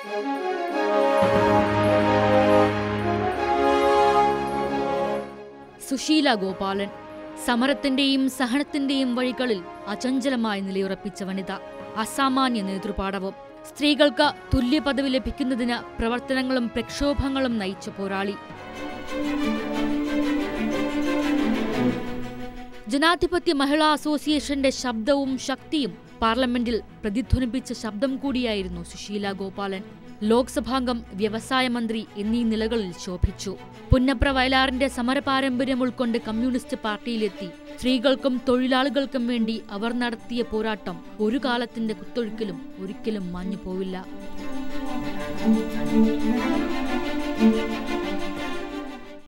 സുശീല ഗോപാലൻ സമരത്തിന്റെയും സഹനത്തിന്റെയും വഴികളിൽ അചഞ്ചലമായി നിലയുറപ്പിച്ച വനിത അസാമാന്യ നേതൃപാടവം സ്ത്രീകൾക്ക് തുല്യ പദവി ലഭിക്കുന്നതിന് പ്രവർത്തനങ്ങളും പ്രക്ഷോഭങ്ങളും നയിച്ച പോരാളി ജനാധിപത്യ മഹിളാ അസോസിയേഷന്റെ ശബ്ദവും ശക്തിയും പാർലമെന്റിൽ പ്രതിധ്വനിപ്പിച്ച ശബ്ദം കൂടിയായിരുന്നു സുശീല ഗോപാലൻ ലോക്സഭാംഗം വ്യവസായ മന്ത്രി എന്നീ നിലകളിൽ ശോഭിച്ചു പുന്നപ്ര വയലാറിന്റെ സമരപാരമ്പര്യം ഉൾക്കൊണ്ട് കമ്മ്യൂണിസ്റ്റ് പാർട്ടിയിലെത്തി സ്ത്രീകൾക്കും തൊഴിലാളികൾക്കും വേണ്ടി അവർ നടത്തിയ പോരാട്ടം ഒരു കാലത്തിന്റെ കുത്തൊഴുക്കിലും ഒരിക്കലും മാഞ്ഞു പോവില്ല